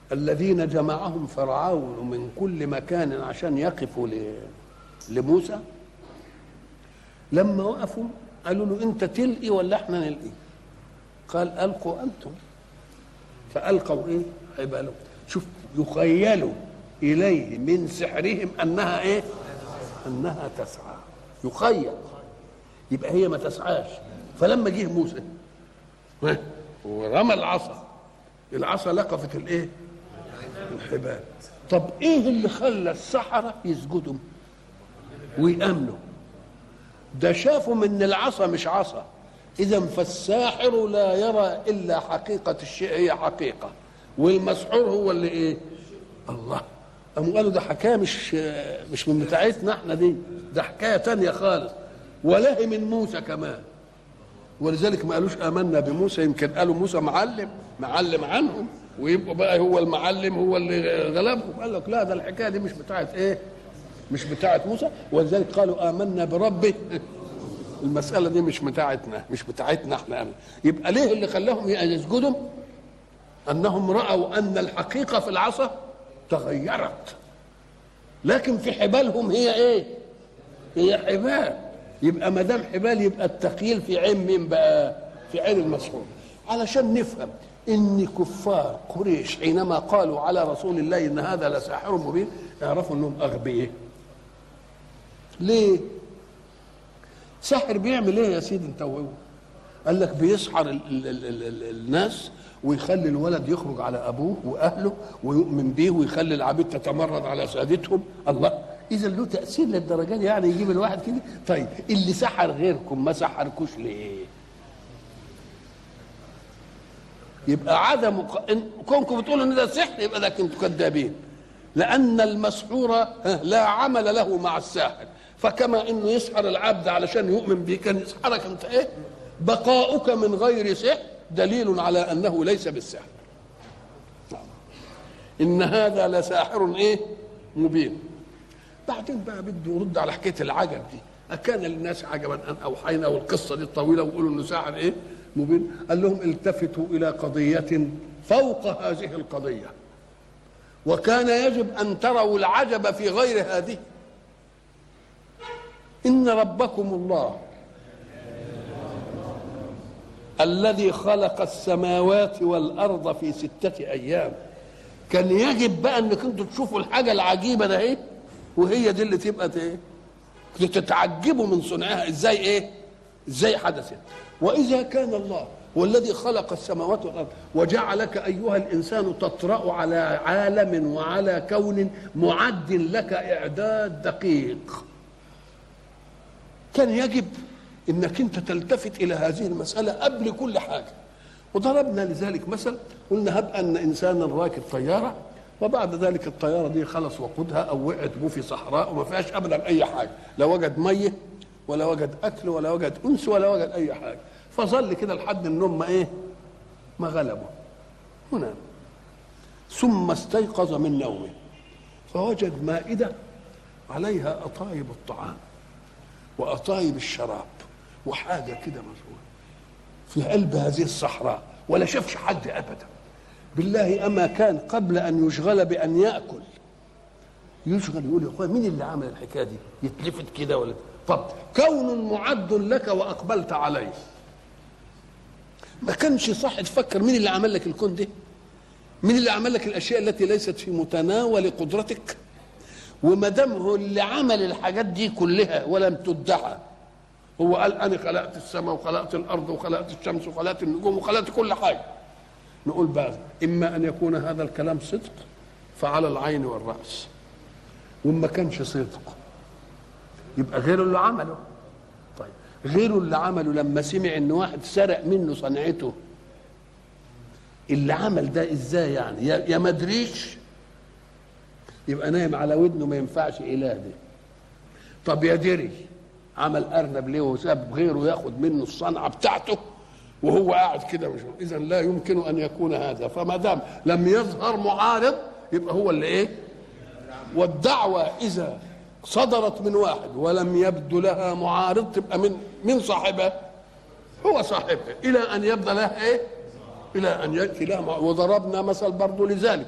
الذين جمعهم فرعون من كل مكان عشان يقفوا ل- لموسى لما وقفوا قالوا له انت تلقي ولا احنا نلقي قال القوا انتم فالقوا ايه حبالهم شوف يخيلوا اليه من سحرهم انها ايه انها تسعى يخيل يبقى هي ما تسعاش فلما جه موسى ها، ورمى العصا العصا لقفت الايه الحبال طب ايه اللي خلى السحرة يسجدوا ويأمنوا ده شافوا من العصا مش عصا اذا فالساحر لا يرى الا حقيقة الشيء هي حقيقة والمسحور هو اللي ايه الله قاموا قالوا ده حكايه مش مش من بتاعتنا احنا دي ده حكايه تانية خالص ولا هي من موسى كمان ولذلك ما قالوش امنا بموسى يمكن قالوا موسى معلم معلم عنهم ويبقوا بقى هو المعلم هو اللي غلبهم قال لك لا ده الحكايه دي مش بتاعت ايه مش بتاعت موسى ولذلك قالوا امنا بربه المساله دي مش بتاعتنا مش بتاعتنا احنا يبقى ليه اللي خلاهم يسجدوا انهم راوا ان الحقيقه في العصا تغيرت لكن في حبالهم هي ايه هي حبال يبقى ما دام حبال يبقى التخيل في عين مين بقى في عين المسحور علشان نفهم ان كفار قريش حينما قالوا على رسول الله ان هذا لساحر مبين يعرفوا انهم اغبياء ليه ساحر بيعمل ايه يا سيدي انت وهو قال لك بيسحر ال ال ال ال ال الناس ويخلي الولد يخرج على ابوه واهله ويؤمن بيه ويخلي العبيد تتمرد على سادتهم الله اذا له تاثير للدرجه دي يعني يجيب الواحد كده طيب اللي سحر غيركم ما سحركوش ليه يبقى عدم ق- إن كونكم بتقولوا ان ده سحر يبقى ده كنتوا كذابين لان المسحور ها، لا عمل له مع الساحر فكما انه يسحر العبد علشان يؤمن به كان يسحرك انت ايه بقاؤك من غير سحر دليل على انه ليس بالسحر نعم. ان هذا لساحر ايه مبين بعدين بقى بده يرد على حكايه العجب دي أكان للناس عجبا أن أوحينا والقصة دي الطويلة ويقولوا إنه ساحر إيه؟ مبين قال لهم التفتوا إلى قضية فوق هذه القضية وكان يجب أن تروا العجب في غير هذه إن ربكم الله الذي خلق السماوات والأرض في ستة أيام كان يجب بقى انك انتوا تشوفوا الحاجه العجيبه ده ايه وهي دي اللي تبقى ايه تتعجبوا من صنعها ازاي ايه ازاي حدثت واذا كان الله هو الذي خلق السماوات والارض وجعلك ايها الانسان تطرا على عالم وعلى كون معد لك اعداد دقيق كان يجب انك انت تلتفت الى هذه المساله قبل كل حاجه وضربنا لذلك مثل قلنا هب ان انسانا راكب طياره وبعد ذلك الطياره دي خلص وقودها او وقعت بو في صحراء وما فيهاش ابدا اي حاجه لا وجد ميه ولا وجد اكل ولا وجد انس ولا وجد اي حاجه فظل كده لحد النوم ما ايه ما غلبه هنا ثم استيقظ من نومه فوجد مائده عليها اطايب الطعام واطايب الشراب وحاجه كده مسؤول في قلب هذه الصحراء ولا شافش حد ابدا بالله اما كان قبل ان يشغل بان ياكل يشغل يقول يا اخويا مين اللي عمل الحكايه دي يتلفت كده ولا طب كون معد لك واقبلت عليه ما كانش صح تفكر مين اللي عمل لك الكون ده مين اللي عمل لك الاشياء التي ليست في متناول قدرتك وما دام هو اللي عمل الحاجات دي كلها ولم تدعى هو قال انا خلقت السماء وخلقت الارض وخلقت الشمس وخلقت النجوم وخلقت كل حاجه نقول بقى اما ان يكون هذا الكلام صدق فعلى العين والراس وما كانش صدق يبقى غيره اللي عمله طيب غيره اللي عمله لما سمع ان واحد سرق منه صنعته اللي عمل ده ازاي يعني يا يا ما ادريش يبقى نايم على ودنه ما ينفعش اله ده طب يا دري عمل ارنب ليه وساب غيره ياخد منه الصنعه بتاعته وهو قاعد كده مش اذا لا يمكن ان يكون هذا فما دام لم يظهر معارض يبقى هو اللي ايه والدعوه اذا صدرت من واحد ولم يبدو لها معارض تبقى من من صاحبها هو صاحبها الى ان يبدو لها ايه الى ان ياتي لها مع- وضربنا مثل برضه لذلك